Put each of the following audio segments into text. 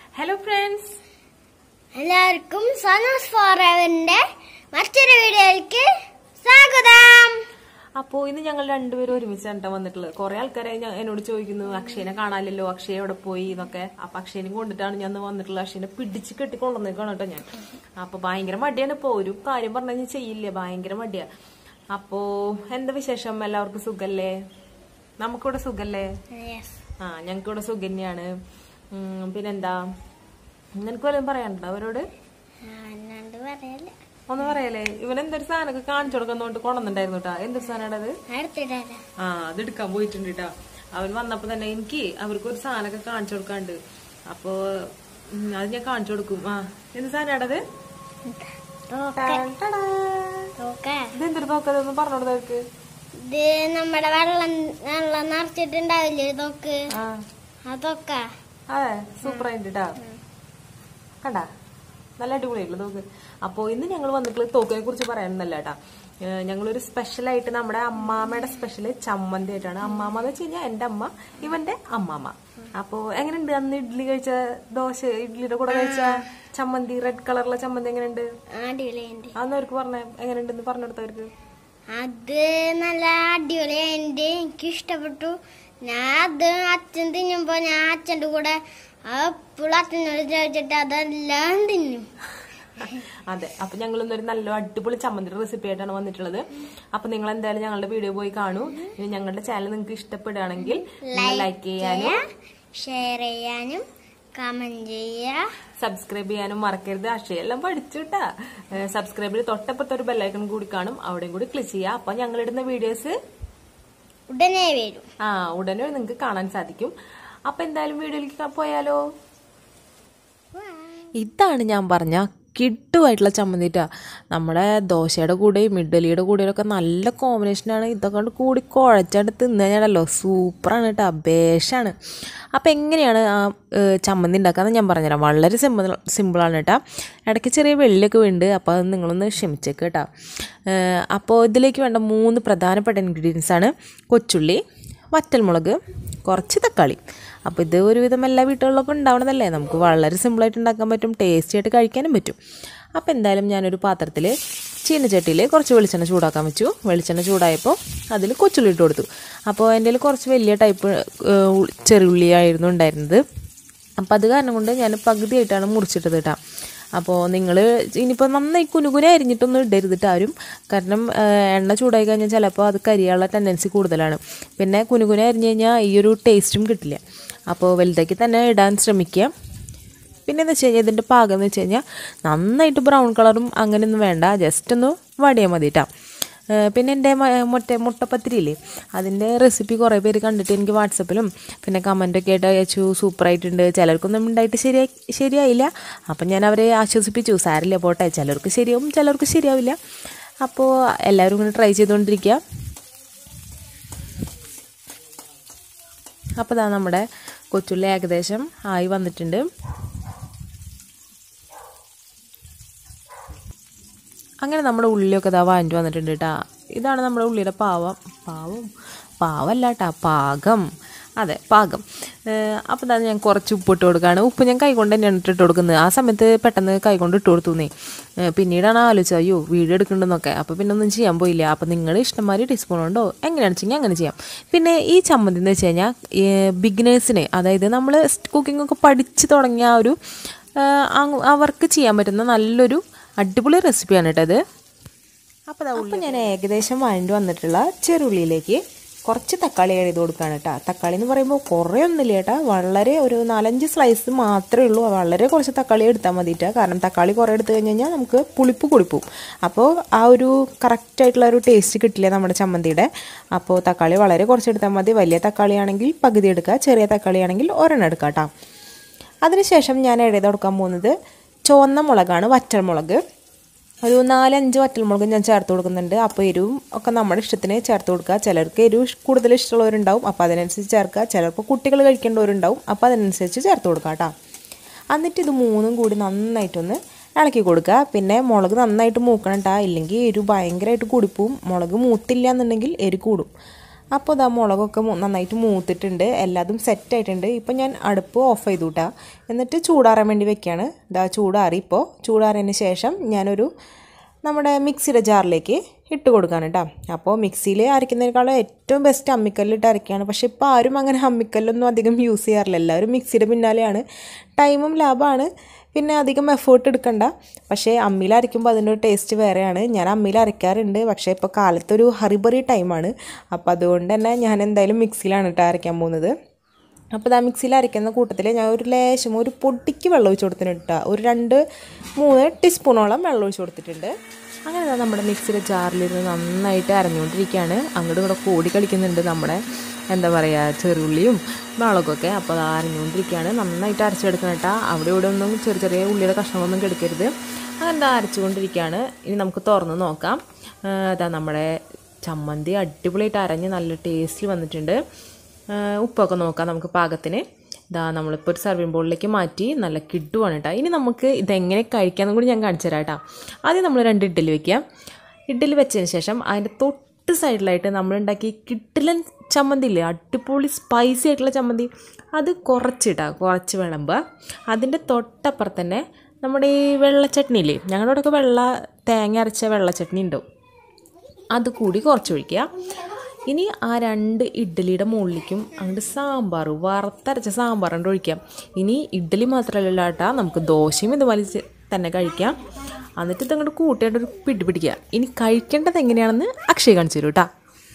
hello friends എല്ലാവർക്കും സനോസ് ഫോറവറിന്റെ മറ്റൊരു വീഡിയോയിലേക്ക് സ്വാഗതം അപ്പോൾ ഇന്ന് ഞങ്ങൾ രണ്ടുപേരും ഒരുമിച്ചാണ് ട്ടോ വന്നിട്ടുള്ളത് കുറെ ആൾക്കാരെ ഞാൻ എന്നോട് ചോദിക്കുന്നു അക്ഷയനെ കാണാനില്ലല്ലോ അക്ഷയ എവിടെ പോയി എന്നൊക്കെ അപ്പൊ അക്ഷയനെ കൊണ്ടിട്ടാണ് ഞാൻ ഇന്ന് വന്നിട്ടുള്ളത് അക്ഷയനെ പിടിച്ച് കെട്ടി കൊണ്ടുവന്നേക്കാണ് കേട്ടോ ഞാൻ അപ്പൊ ഭയങ്കര മടിയാണ് ഇപ്പൊ ഒരു കാര്യം പറഞ്ഞു കഴിഞ്ഞാൽ ചെയ്യില്ല ഭയങ്കര മടിയാ അപ്പോ എന്താ വിശേഷം എല്ലാവർക്കും സുഖല്ലേ നമുക്കിവിടെ സുഖല്ലേ ആ ഞങ്ങൾക്കിവിടെ സുഖം തന്നെയാണ് ഉം, പിന്നെന്താ നിനക്ക് വല്ലതും പറയാനുണ്ടോ അവരോട് അല്ലാണ്ട് പറയല്ല ഒന്ന് പറയല്ലേ ഇവൻ എന്തൊരു സാധനമൊക്കെ കാണിച്ചു കൊടുക്കുന്നോണ്ട് കൊണ്ടുവന്നിട്ടുണ്ടായിരുന്നു കേട്ടാ എന്തൊരു സാധനമാണ് അത് അടുത്തിടാ ആ അത് എടുക്കാൻ പോയിട്ടുണ്ട് കേട്ടാ അവൻ വന്നപ്പോ തന്നെ എനിക്ക് അവർക്ക് ഒരു സാധനമൊക്കെ കാണിച്ചു കൊടുക്കാണ്ട് അപ്പോ ഉം, അത് ഞാൻ കാണിച്ചു കൊടുക്കും ആ എന്ത് സാധനമാണത് നോക്കേ ഇത് എന്തൊരു നോക്കതൊന്നും പറഞ്ഞു കൊടുത്തവർക്ക് ഇത് നമ്മുടെ വെള്ളം വെള്ളം നിറച്ചിട്ടുണ്ടാവില്ലേ ഇതൊക്കെ ആ അതൊക്കെ അതെ സൂപ്പർ ആയിട്ട് കേട്ടാ കണ്ടാ നല്ല അടിപൊളിയായിട്ടുള്ള തോക്ക് അപ്പോൾ ഇന്ന് ഞങ്ങൾ വന്നിട്ടുള്ളത് തോക്കിനെ കുറിച്ച് പറയാനൊന്നല്ല കേട്ടാ ഏഹ് ഞങ്ങളൊരു സ്പെഷ്യലായിട്ട് നമ്മുടെ അമ്മാമ്മയുടെ സ്പെഷ്യൽ ചമ്മന്തി ആയിട്ടാണ് അമ്മാമ്മ എന്ന് വെച്ച് കഴിഞ്ഞാൽ എൻ്റെ അമ്മ ഇവന്റെ അമ്മാമ്മ അപ്പോ എങ്ങനെയുണ്ട് അന്ന് ഇഡ്ഡലി കഴിച്ച ദോശ ഇഡ്ഡലിയുടെ കൂടെ കഴിച്ച ചമ്മന്തി റെഡ് കളറുള്ള ചമ്മന്തി എങ്ങനെയുണ്ട് അടിപൊളിയുണ്ട് അന്ന് അവർക്ക് പറഞ്ഞ എങ്ങനെയുണ്ടെന്ന് പറഞ്ഞു കൊടുത്തവർക്ക് അത് നല്ല അടിപൊളിയുണ്ട് എനിക്ക് ഇഷ്ടപ്പെട്ടു ഞാൻ അത് അച്ഛൻ തിന്നുമ്പോ ഞാൻ അച്ഛന്റെ കൂടെ എപ്പോഴും അച്ഛനോട് ചോദിച്ചിട്ട് അതെല്ലാം തിന്നും അതെ അപ്പൊ ഞങ്ങൾ ഇന്നൊരു നല്ല അടിപൊളി ചമ്മന്തിയുടെ റെസിപ്പി ആയിട്ടാണ് വന്നിട്ടുള്ളത് അപ്പൊ നിങ്ങൾ എന്തായാലും ഞങ്ങളുടെ വീഡിയോ പോയി കാണൂ ഇനി ഞങ്ങളുടെ ചാനൽ നിങ്ങൾക്ക് ഇഷ്ടപ്പെടുകയാണെങ്കിൽ ലൈക്ക് ചെയ്യാനും ഷെയർ ചെയ്യാനും കമന്റ് ചെയ്യുക സബ്സ്ക്രൈബ് ചെയ്യാനും മറക്കരുത് അക്ഷയ എല്ലാം പഠിച്ചുട്ടാ സബ്സ്ക്രൈബിൽ തൊട്ടപ്പുറത്ത് ഒരു ബെല്ലൈക്കൺ കൂടി കാണും അവിടെയും കൂടി ക്ലിക്ക് ചെയ്യുക അപ്പൊ ഞങ്ങൾ ഇടുന്ന വീഡിയോസ് ഉടനെ വരും ആ ഉടനെ നിങ്ങൾക്ക് കാണാൻ സാധിക്കും അപ്പൊ എന്തായാലും വീഡിയോയിലേക്ക് പോയാലോ ഇതാണ് ഞാൻ പറഞ്ഞ കിട്ടുമായിട്ടുള്ള ചമ്മന്തിട്ടാ നമ്മുടെ ദോശയുടെ കൂടെയും ഇഡ്ഡലിയുടെ കൂടെയും ഒക്കെ നല്ല കോമ്പിനേഷനാണ് ഇതൊക്കെ കൊണ്ട് കൂടി കുഴച്ചാണ്ട് തിന്നു കഴിഞ്ഞാലല്ലോ സൂപ്പറാണ് കേട്ടോ ബേഷാണ് അപ്പോൾ എങ്ങനെയാണ് ആ ഏഹ്, ചമ്മന്തി ഉണ്ടാക്കാന്ന് ഞാൻ പറഞ്ഞുതരാം വളരെ സിമ്പിൾ സിമ്പിളാണ് കേട്ടോ ഇടയ്ക്ക് ചെറിയ വെള്ളിയൊക്കെ ഉണ്ട് അപ്പോൾ അത് നിങ്ങളൊന്ന് ക്ഷമിച്ചേക്ക് കേട്ടോ ഏഹ്, അപ്പോൾ ഇതിലേക്ക് വേണ്ട മൂന്ന് പ്രധാനപ്പെട്ട ഇൻഗ്രീഡിയൻസ് ആണ് കൊച്ചുള്ളി വറ്റൽമുളക് കുറച്ച് തക്കാളി അപ്പോൾ ഇത് ഒരുവിധം എല്ലാ വീട്ടുകളിലൊക്കെ ഉണ്ടാവണതല്ലേ നമുക്ക് വളരെ സിമ്പിളായിട്ട് ഉണ്ടാക്കാൻ പറ്റും ടേസ്റ്റി ആയിട്ട് കഴിക്കാനും പറ്റും അപ്പോൾ എന്തായാലും ഞാനൊരു പാത്രത്തിൽ ചീനച്ചട്ടിയിൽ കുറച്ച് വെളിച്ചെണ്ണ ചൂടാക്കാൻ വെച്ചു വെളിച്ചെണ്ണ ചൂടായപ്പോൾ അതിൽ കൊച്ചുള്ളി ഇട്ട് കൊടുത്തു അപ്പോൾ എൻ്റെ കയ്യിൽ കുറച്ച് വലിയ ടൈപ്പ് ചെറുള്ളിയായിരുന്നു ഉണ്ടായിരുന്നത് അപ്പോൾ അത് കാരണം കൊണ്ട് ഞാൻ പകുതിയായിട്ടാണ് മുറിച്ചിട്ടത് കേട്ടോ അപ്പോൾ നിങ്ങൾ ഇനിയിപ്പോൾ നന്നായി കുനുകുന അരിഞ്ഞിട്ടൊന്നും ഇടരുത് ട്ടോ ആരും കാരണം ആ, എണ്ണ ചൂടായി കഴിഞ്ഞാൽ ചിലപ്പോൾ അത് കരിയാനുള്ള ടെൻഡൻസി കൂടുതലാണ് പിന്നെ കുനുകുന അരിഞ്ഞ് കഴിഞ്ഞാൽ ഈ ഒരു ടേസ്റ്റും കിട്ടില്ല അപ്പോൾ വലുതാക്കി തന്നെ ഇടാൻ ശ്രമിക്കുക പിന്നെ എന്ന് വെച്ച് കഴിഞ്ഞാൽ ഇതിൻ്റെ പാകം എന്ന് വെച്ച് കഴിഞ്ഞാൽ നന്നായിട്ട് ബ്രൗൺ കളറും അങ്ങനെയൊന്നും വേണ്ട ജസ്റ്റ് ഒന്ന് വടിയാൽ മതി കേട്ടോ പിന്നെ എൻ്റെ മുട്ട മുട്ടപ്പത്തിരി ഇല്ലേ അതിൻ്റെ റെസിപ്പി കുറേ പേര് കണ്ടിട്ട് എനിക്ക് വാട്സപ്പിലും പിന്നെ കമൻറ്റൊക്കെ ആയിട്ട് അയച്ചു സൂപ്പറായിട്ടുണ്ട് ചിലർക്കൊന്നും ഉണ്ടായിട്ട് ശരിയായി ശരിയായില്ല അപ്പം ഞാൻ അവരെ ആശ്വസിപ്പിച്ചു സാരില്ല പോട്ടെ ചിലർക്ക് ശരിയാവും ചിലർക്ക് ശരിയാവില്ല അപ്പോൾ എല്ലാവരും ഇങ്ങനെ ട്രൈ ചെയ്തുകൊണ്ടിരിക്കുക അപ്പോൾ ഇതാ നമ്മുടെ കൊച്ചുള്ളി ഏകദേശം ആയി വന്നിട്ടുണ്ട് അങ്ങനെ നമ്മുടെ ഉള്ളിയൊക്കെ ഇതാ വാങ്ങിട്ട് വന്നിട്ടുണ്ട് കേട്ടാ ഇതാണ് നമ്മുടെ ഉള്ളിയുടെ പാവം പാവം പാവല്ല കേട്ടാ പാകം അതെ പാകം അപ്പോൾ ഇതാ ഞാൻ കുറച്ച് ഉപ്പ് ഇട്ട് കൊടുക്കുകയാണ് ഉപ്പ് ഞാൻ കൈകൊണ്ട് തന്നെയാണ് ഇട്ട് കൊടുക്കുന്നത് ആ സമയത്ത് പെട്ടെന്ന് കൈകൊണ്ട് ഇട്ട് കൊടുത്തുന്നേ പിന്നീടാണ് ആലോചിച്ചത് അയ്യോ വീഡിയോ എടുക്കണ്ടെന്നൊക്കെ അപ്പോൾ പിന്നെ ഒന്നും ചെയ്യാൻ പോയില്ല അപ്പോൾ നിങ്ങൾ ഇഷ്ടംമാതിരി ടീസ്പൂൺ ഉണ്ടോ എങ്ങനെയാണെന്ന് വെച്ചെങ്കിൽ അങ്ങനെ ചെയ്യാം പിന്നെ ഈ ചമ്മന്തി എന്ന് വെച്ച് കഴിഞ്ഞാൽ ബിഗിനേഴ്സിന് അതായത് നമ്മൾ കുക്കിംഗ് ഒക്കെ പഠിച്ച് തുടങ്ങിയ ആ ഒരു ആ, അങ് അവർക്ക് ചെയ്യാൻ പറ്റുന്ന നല്ലൊരു അടിപൊളി റെസിപ്പിയാണ് കേട്ടോ ഇത് അപ്പോൾ അപ്പോൾ ഞാൻ ഏകദേശം വഴണ്ടി വന്നിട്ടുള്ള ചെറുള്ളിയിലേക്ക് കുറച്ച് തക്കാളി ആഡ് ചെയ്ത് കൊടുക്കുകയാണ് കേട്ടോ തക്കാളി എന്ന് പറയുമ്പോൾ കുറേ ഒന്നുമില്ല കേട്ടോ വളരെ ഒരു നാലഞ്ച് സ്ലൈസ് മാത്രമേ ഉള്ളൂ വളരെ കുറച്ച് തക്കാളി എടുത്താൽ മതിയിട്ട് കാരണം തക്കാളി കുറേ എടുത്തു കഴിഞ്ഞ് കഴിഞ്ഞാൽ നമുക്ക് പുളിപ്പ് കുടിപ്പും അപ്പോൾ ആ ഒരു കറക്റ്റ് ആയിട്ടുള്ള ഒരു ടേസ്റ്റ് കിട്ടില്ല നമ്മുടെ ചമ്മന്തിയുടെ അപ്പോൾ തക്കാളി വളരെ കുറച്ച് എടുത്താൽ മതി വലിയ തക്കാളി ആണെങ്കിൽ പകുതി എടുക്കുക ചെറിയ തക്കാളി ആണെങ്കിൽ ഒരെണ്ണം എടുക്കുക കേട്ടോ അതിനുശേഷം ഞാൻ എഴുതി കൊടുക്കാൻ പോകുന്നത് ചുവന്ന മുളകാണ് വറ്റൽമുളക് ഒരു നാലഞ്ച് വറ്റൽമുളക് ഞാൻ ചേർത്ത് കൊടുക്കുന്നുണ്ട് അപ്പോൾ എരിവും ഒക്കെ നമ്മുടെ ഇഷ്ടത്തിന് ചേർത്ത് കൊടുക്കുക ചിലർക്ക് എരിവ് ഇഷ്- കൂടുതൽ ഇഷ്ടമുള്ളവരുണ്ടാവും അപ്പോൾ അതിനനുസരിച്ച് ചേർക്കുക ചിലപ്പോൾ കുട്ടികൾ കഴിക്കേണ്ടവരുണ്ടാവും അപ്പോൾ അതിനനുസരിച്ച് ചേർത്ത് കൊടുക്കുക കേട്ടോ എന്നിട്ട് ഇത് മൂന്നും കൂടി നന്നായിട്ടൊന്ന് ഇളക്കി കൊടുക്കുക പിന്നെ മുളക് നന്നായിട്ട് മൂക്കണം കേട്ടോ ഇല്ലെങ്കിൽ എരിവ് ഭയങ്കരമായിട്ട് കൂടിപ്പോവും മുളക് മൂത്തില്ല എന്നുണ്ടെങ്കിൽ എരി കൂടും അപ്പോൾ ഇതാ മുളകൊക്കെ മൂ- നന്നായിട്ട് മൂത്തിട്ടുണ്ട് എല്ലാതും സെറ്റായിട്ടുണ്ട് ഇപ്പം ഞാൻ അടുപ്പ് ഓഫ് ചെയ്തു കൂട്ടാ എന്നിട്ട് ചൂടാറാൻ വേണ്ടി വെക്കുകയാണ് ഇതാ ചൂടാറി ഇപ്പോൾ ചൂടാറിയതിന് ശേഷം ഞാനൊരു നമ്മുടെ മിക്സിയുടെ ജാറിലേക്ക് ഇട്ട് കൊടുക്കാണ് കേട്ടോ അപ്പോൾ മിക്സിയിൽ അരയ്ക്കുന്നതിനേക്കാളും ഏറ്റവും ബെസ്റ്റ് അമ്മിക്കല്ലിട്ട് അരയ്ക്കുകയാണ് പക്ഷേ ഇപ്പോൾ ആരും അങ്ങനെ അമ്മിക്കല്ലൊന്നും അധികം യൂസ് ചെയ്യാറില്ല എല്ലാവരും മിക്സിയുടെ പിന്നാലെയാണ് ടൈമും ലാഭമാണ് പിന്നെ അധികം എഫേർട്ട് എടുക്കണ്ട പക്ഷേ അമ്മിയിൽ അരയ്ക്കുമ്പോൾ അതിൻ്റെ ഒരു ടേസ്റ്റ് വേറെയാണ് ഞാൻ അമ്മിയിൽ അരയ്ക്കാറുണ്ട് പക്ഷേ ഇപ്പോൾ കാലത്തൊരു ഹറിബറി ടൈമാണ് അപ്പോൾ അതുകൊണ്ട് തന്നെ ഞാൻ എന്തായാലും മിക്സിയിലാണ് കേട്ടോ അരയ്ക്കാൻ പോകുന്നത് അപ്പോൾ ഇതാ മിക്സിയിൽ അരയ്ക്കുന്ന കൂട്ടത്തിൽ ഞാൻ ഒരു ലേശം ഒരു പൊടിക്ക് വെള്ളം ഒഴിച്ച് കൊടുത്തിട്ടുണ്ട് ഒരു രണ്ട് മൂന്ന് ടീസ്പൂണോളം വെള്ളം ഒഴിച്ച് കൊടുത്തിട്ടുണ്ട് അങ്ങനെ ദാ നമ്മുടെ മിക്സിയുടെ ജാറിലിരുന്ന് നന്നായിട്ട് അരഞ്ഞുകൊണ്ടിരിക്കുകയാണ് അങ്ങോട്ടും കൂടെ കൂടി കളിക്കുന്നുണ്ട് നമ്മുടെ എന്താ പറയുക ചെറുള്ളിയും മുളകൊക്കെ അപ്പോൾ അത് അരഞ്ഞുകൊണ്ടിരിക്കുകയാണ് നന്നായിട്ട് അരച്ചെടുക്കണം കേട്ടോ അവിടെ ഇവിടെ ഒന്നും ചെറിയ ചെറിയ ഉള്ളിയുടെ കഷ്ണമൊന്നും കെടുക്കരുത് അങ്ങനെ എന്താ അരച്ചുകൊണ്ടിരിക്കുകയാണ് ഇനി നമുക്ക് തുറന്ന് നോക്കാം ആ, അതാ നമ്മുടെ ചമ്മന്തി അടിപൊളിയായിട്ട് അരഞ്ഞ് നല്ല ടേസ്റ്റിൽ വന്നിട്ടുണ്ട് ആ, ഉപ്പൊക്കെ നോക്കാം നമുക്ക് പാകത്തിന് ഇതാ നമ്മളിപ്പോൾ ഒരു സർവിങ് ബോളിലേക്ക് മാറ്റി നല്ല കിട്ടുവാണ് കേട്ടോ ഇനി നമുക്ക് ഇതെങ്ങനെ കഴിക്കാമെന്നും കൂടി ഞാൻ കാണിച്ചു തരാം കേട്ടോ ആദ്യം നമ്മൾ രണ്ട് ഇഡ്ഡലി വെക്കാം ഇഡ്ഡലി വെച്ചതിന് ശേഷം അതിൻ്റെ തൊട്ട് സൈഡിലായിട്ട് നമ്മളുണ്ടാക്കി കിട്ടിലൻ ചമ്മന്തി ഇല്ലേ അടിപൊളി സ്പൈസി ആയിട്ടുള്ള ചമ്മന്തി അത് കുറച്ചിട്ടാ കുറച്ച് വിളമ്പുക അതിൻ്റെ തൊട്ടപ്പുറത്ത് തന്നെ നമ്മുടെ ഈ വെള്ള ചട്നി ഇല്ലേ ഞങ്ങളുടെ അവിടെയൊക്കെ വെള്ള തേങ്ങ അരച്ച വെള്ള ചട്നി ഉണ്ടാവും അത് കൂടി കുറച്ച് ഒഴിക്കുക ഇനി ആ രണ്ട് ഇഡ്ഡലിയുടെ മുകളിലേക്കും അങ്ങോട്ട് സാമ്പാർ വറുത്തരച്ച സാമ്പാർ കൊണ്ട് ഒഴിക്കാം ഇനി ഇഡ്ഡലി മാത്രമല്ല കേട്ടാ നമുക്ക് ദോശയും ഇതുപോലെ ചെ- തന്നെ കഴിക്കാം എന്നിട്ട് ഇതങ്ങോട്ട് കൂട്ടിയായിട്ട് ഒരു പിടി പിടിക്കുക ഇനി കഴിക്കേണ്ടത് എങ്ങനെയാണെന്ന് അക്ഷയ് കാണിച്ചു തരൂ കേട്ടോ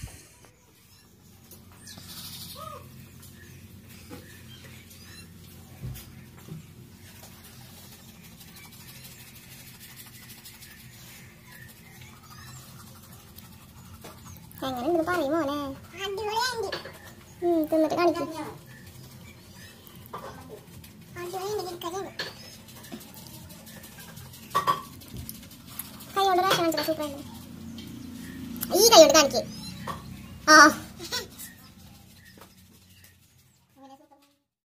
എങ്ങനെ പറയും മോനെ ഉം, തിന്നിട്ട് കാണിക്കും കൈ കൊണ്ട് റേഷൻ സൂപ്പർ ഈ കൈ കൊണ്ട് കാണിക്കേ ആ